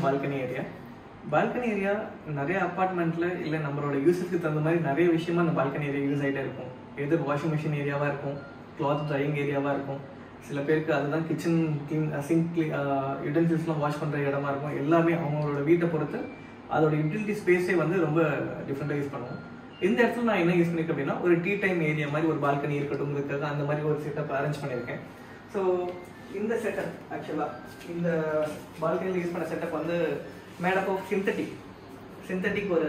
balcony area balcony area நிறைய அப்பார்ட்மெண்ட்ல இல்லை நம்மளோட யூஸுக்கு தகுந்த மாதிரி நிறைய விஷயமா அந்த பால்கனி ஏரியா யூஸ் ஆகிட்டே இருக்கும் எது வாஷிங் மிஷின் ஏரியாவாக இருக்கும் கிளாத் ட்ரையிங் ஏரியாவாக இருக்கும் சில பேருக்கு அதுதான் கிச்சன் க்ளீன் சிங்க் க்ளீ யூட்டன்சில்ஸ்லாம் வாஷ் பண்ணுற இடமா இருக்கும் எல்லாமே அவங்களோட வீட்டை பொறுத்து அதோட யூட்டிலிட்டி ஸ்பேஸே வந்து ரொம்ப டிஃப்ரெண்ட்டாக யூஸ் பண்ணுவோம் இந்த இடத்துல நான் என்ன யூஸ் பண்ணிருக்கேன் அப்படின்னா ஒரு டீ டைம் ஏரியா மாதிரி ஒரு பால்கனி இருக்கட்டும்ங்கிறதுக்காக அந்த மாதிரி ஒரு செட்டப் அரேஞ்ச் பண்ணியிருக்கேன் ஸோ இந்த செட்டப் ஆக்சுவலாக இந்த பால்கனியில் யூஸ் பண்ண செட்டப் வந்து மேடப் ஆஃப் சிந்தட்டிக் சிந்தட்டிக் ஒரு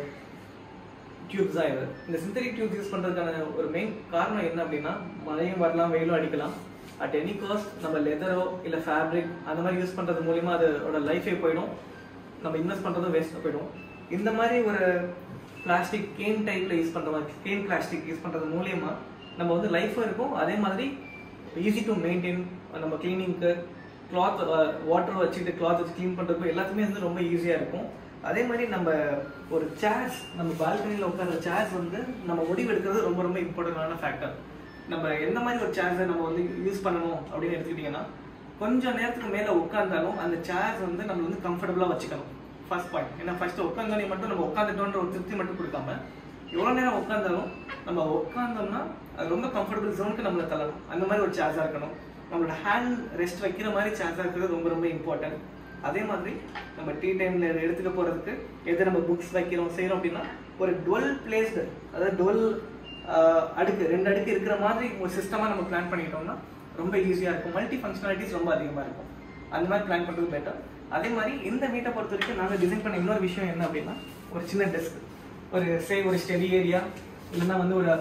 டியூப்ஸ் தான் இது இந்த சிந்தட்டிக் டியூப்ஸ் யூஸ் பண்ணுறதுக்கான ஒரு மெயின் காரணம் என்ன அப்படின்னா மழையும் வரலாம் வெயிலும் அடிக்கலாம் அட் எனி காஸ்ட் நம்ம லெதரோ இல்லை ஃபேப்ரிக் அந்த மாதிரி யூஸ் பண்ணுறது மூலிமா அதோட லைஃபே போயிடும் நம்ம இன்வெஸ்ட் பண்ணுறதும் வேஸ்ட்டாக போயிடும் இந்த மாதிரி ஒரு பிளாஸ்டிக் கேன் டைப்பில் யூஸ் பண்ணுற மாதிரி கேன் பிளாஸ்டிக் யூஸ் பண்ணுறது மூலியமா நம்ம வந்து லைஃபும் இருக்கும் அதே மாதிரி ஈஸி டு மெயின்டைன் நம்ம கிளீனிங்க்கு கிளாத் வாட்டர் வச்சுட்டு கிளாத் வச்சு க்ளீன் பண்ணுறதுக்கு எல்லாத்துக்குமே வந்து ரொம்ப ஈஸியாக இருக்கும் அதே மாதிரி நம்ம ஒரு சேர்ஸ் நம்ம பால்கனியில் உட்கார சேர்ஸ் வந்து நம்ம முடிவு எடுக்கிறது ரொம்ப ரொம்ப இம்பார்ட்டண்டான ஃபேக்டர் நம்ம எந்த மாதிரி ஒரு சேர்ஸை நம்ம வந்து யூஸ் பண்ணணும் அப்படின்னு எடுத்துக்கிட்டிங்கன்னா கொஞ்சம் நேரத்துக்கு மேலே உட்காந்தாலும் அந்த சேர்ஸ் வந்து நம்ம வந்து கம்ஃபர்டபுளாக வச்சுக்கணும் ஃபர்ஸ்ட் பாயிண்ட் ஏன்னா ஃபர்ஸ்ட் உட்காந்தோடனே மட்டும் நம்ம உட்காந்துட்டோன்ற ஒரு திருப்தி மட்டும் கொடுக்காம எவ்வளோ நேரம் உட்காந்தாலும் நம்ம உட்காந்தோம்னா அது ரொம்ப கம்ஃபர்டபுள் ஜோனுக்கு நம்மளை தள்ளணும் அந்த மாதிரி ஒரு சேர்ஸாக இருக்கணும் நம்மளோட ஹேண்ட் ரெஸ்ட் வைக்கிற மாதிரி சேர்ஸாக இருக்கிறது ரொம்ப ரொம்ப இம்பார்ட்டன்ட் அதே மாதிரி நம்ம டீ டைம்ல எடுத்துக்க போறதுக்கு எது நம்ம புக்ஸ் வைக்கிறோம் செய்யறோம் அப்படின்னா ஒரு டுவெல் பிளேஸ்டு அதாவது டுவெல் அடுக்கு ரெண்டு அடுக்கு இருக்கிற மாதிரி ஒரு சிஸ்டமா நம்ம பிளான் பண்ணிட்டோம்னா ரொம்ப ஈஸியா இருக்கும் மல்டி ஃபங்க்ஷனாலிட்டிஸ் ரொம்ப அதிகமா இருக்கும் அந்த மாதிரி பிளான் பண்றது பெட்டர் அதே மாதிரி இந்த வீட்டை பொறுத்த வரைக்கும் நாங்கள் டிசைன் பண்ண இன்னொரு விஷயம் என்ன அப்படின்னா ஒரு சின்ன டெஸ்க் ஒரு சே ஒரு ஸ்டடி ஏரியா இல்லைன்னா வந்து ஒரு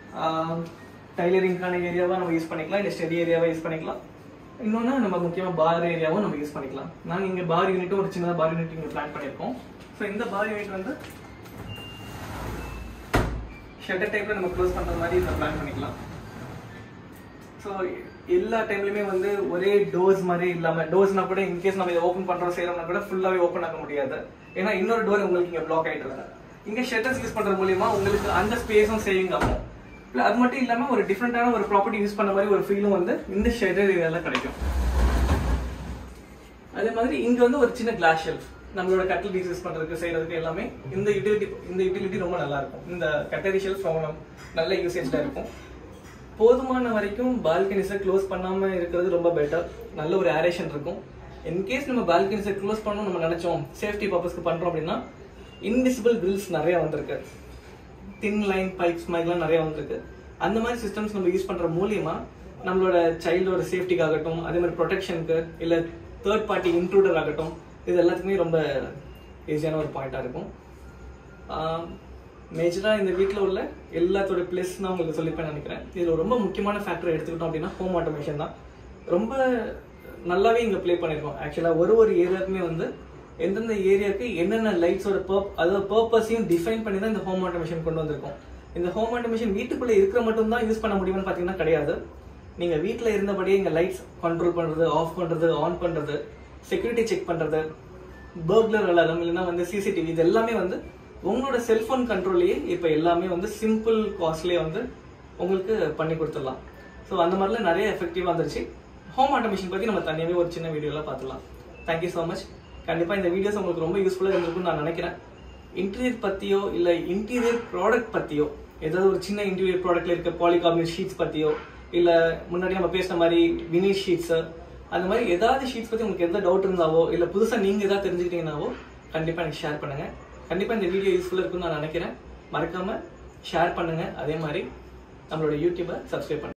டைலரிங்கான ஏரியாவா நம்ம யூஸ் பண்ணிக்கலாம் இல்லை ஸ்டடி ஏரியாவா யூஸ் பண்ணிக்கலாம் இன்னொன்று நம்ம முக்கியமாக பார் ஏரியாவும் நம்ம யூஸ் பண்ணிக்கலாம் நாங்கள் இங்கே பார் யூனிட்டும் ஒரு சின்னதாக பார் யூனிட் இங்கே பிளான் பண்ணியிருக்கோம் ஸோ இந்த பார் யூனிட் வந்து ஷட்டர் டைப்பில் நம்ம க்ளோஸ் பண்ணுற மாதிரி இதை பிளான் பண்ணிக்கலாம் ஸோ எல்லா டைம்லையுமே வந்து ஒரே டோர்ஸ் மாதிரி இல்லாமல் டோர்ஸ்னா கூட இன்கேஸ் நம்ம இதை ஓப்பன் பண்ணுறோம் செய்கிறோம்னா கூட ஃபுல்லாகவே ஓப்பன் ஆக முடியாது ஏன்னா இன்னொரு டோர் உங்களுக்கு இங்கே பிளாக் ஆகிட்டு இருக்கு இங்கே ஷட்டர்ஸ் யூஸ் பண்ணுறது மூலியமா உங்களுக்கு அந்த ஸ்பேஸும் சேவிங் ஆகும் இல்லை அது மட்டும் இல்லாமல் ஒரு டிஃப்ரெண்ட்டான ஒரு ப்ராப்பர்ட்டி யூஸ் பண்ண மாதிரி ஒரு ஃபீலும் வந்து இந்த ஷட்டர் ஏரியாவில் கிடைக்கும் அதே மாதிரி இங்க வந்து ஒரு சின்ன கிளாஸ் ஷெல்ஃப் நம்மளோட கட்டில் யூஸ் பண்றதுக்கு செய்யறதுக்கு எல்லாமே இந்த யூட்டிலிட்டி இந்த யூட்டிலிட்டி ரொம்ப நல்லா இருக்கும் இந்த கட்டரி ஷெல்ஃப் ரொம்ப நம்- நல்ல யூசேஜ்ல இருக்கும் போதுமான வரைக்கும் பால்கனிஸை க்ளோஸ் பண்ணாம இருக்கிறது ரொம்ப பெட்டர் நல்ல ஒரு ஏரேஷன் இருக்கும் இன்கேஸ் நம்ம பால்கனிஸை க்ளோஸ் பண்ணணும் நம்ம நினைச்சோம் சேஃப்டி பர்பஸ்க்கு பண்றோம் அப்படின்னா இன்விசிபிள் கிரில்ஸ் நிறைய வந்திருக்கு தின் லைன் பைப்ஸ் மாதிரிலாம் நிறைய வந்திருக்கு அந்த மாதிரி சிஸ்டம்ஸ் நம்ம யூஸ் பண்ற மூலியமா நம்மளோட சைல்டோட சேஃப்டிக்காகட்டும் அதே மாதிரி ப்ரொடெக்ஷனுக்கு இல்ல தேர்ட் பார்ட்டி இன்ட்ரூடர் ஆகட்டும் இது எல்லாத்துக்குமே ரொம்ப ஈஸியான ஒரு பாயிண்டா இருக்கும் மேஜராக இந்த வீட்டில் உள்ள எல்லாத்தோட ப்ளஸ் நான் உங்களுக்கு சொல்லிப்பேன் நினைக்கிறேன் இதில் ரொம்ப முக்கியமான ஃபேக்டர் எடுத்துக்கிட்டோம் அப்படின்னா ஹோம் ஆட்டோமேஷன் தான் ரொம்ப நல்லாவே இங்கே ப்ளே பண்ணியிருக்கோம் ஆக்சுவலாக ஒரு ஒரு ஏரியாவுக்குமே வந்து எந்தெந்த ஏரியாவுக்கு என்னென்ன லைட்ஸோட பர்ப் அதாவது பர்பஸையும் டிஃபைன் பண்ணி தான் இந்த ஹோம் ஆட்டோமேஷன் கொண்டு வந்திருக்கோம் இந்த ஹோம் ஆட்டோமேஷன் வீட்டுக்குள்ளே இருக்கிற மட்டும் தான் யூஸ் பண்ண முடியும்னு பார்த்தீங்கன்னா கிடையாது நீங்க வீட்ல இருந்தபடியே இங்க லைட்ஸ் கண்ட்ரோல் பண்றது ஆஃப் பண்றது ஆன் பண்றது செக்யூரிட்டி செக் பண்றது பர்க்லர் அலாரம் இல்லைன்னா வந்து சிசிடிவி இது எல்லாமே வந்து உங்களோட செல்போன் கண்ட்ரோல்லையே இப்போ எல்லாமே வந்து சிம்பிள் காஸ்ட்லேயே வந்து உங்களுக்கு பண்ணி கொடுத்துடலாம் ஸோ அந்த மாதிரிலாம் நிறைய எஃபெக்டிவாக வந்துருச்சு ஹோம் ஆட்டோமேஷன் பற்றி நம்ம தனியாகவே ஒரு சின்ன வீடியோலாம் பார்த்துலாம் தேங்க்யூ ஸோ மச் கண்டிப்பாக இந்த வீடியோஸ் உங்களுக்கு ரொம்ப யூஸ்ஃபுல்லாக இருந்திருக்கும்னு நான் நினைக்கிறேன் இன்டீரியர் பற்றியோ இல்லை இன்டீரியர் ப்ராடக்ட் பற்றியோ ஏதாவது ஒரு சின்ன இன்டீரியர் ப்ராடக்ட்ல இருக்க பாலிகார்பனேட் ஷீட்ஸ் பற்றியோ இல்லை முன்னாடி நம்ம பேசின மாதிரி வினில் ஷீட்ஸு அந்த மாதிரி ஏதாவது ஷீட்ஸ் பற்றி உங்களுக்கு எந்த டவுட் இருந்தாவோ இல்லை புதுசாக நீங்கள் ஏதாவது தெரிஞ்சுக்கிட்டீங்கன்னாவோ கண்டிப்பாக எனக்கு ஷேர் பண்ணுங்கள் கண்டிப்பாக இந்த வீடியோ யூஸ்ஃபுல்லாக இருக்கும்னு நான் நினைக்கிறேன் மறக்காமல் ஷேர் பண்ணுங்கள் அதே மாதிரி நம்மளோட யூடியூபை சப்ஸ்கிரைப் பண்ணுங்கள்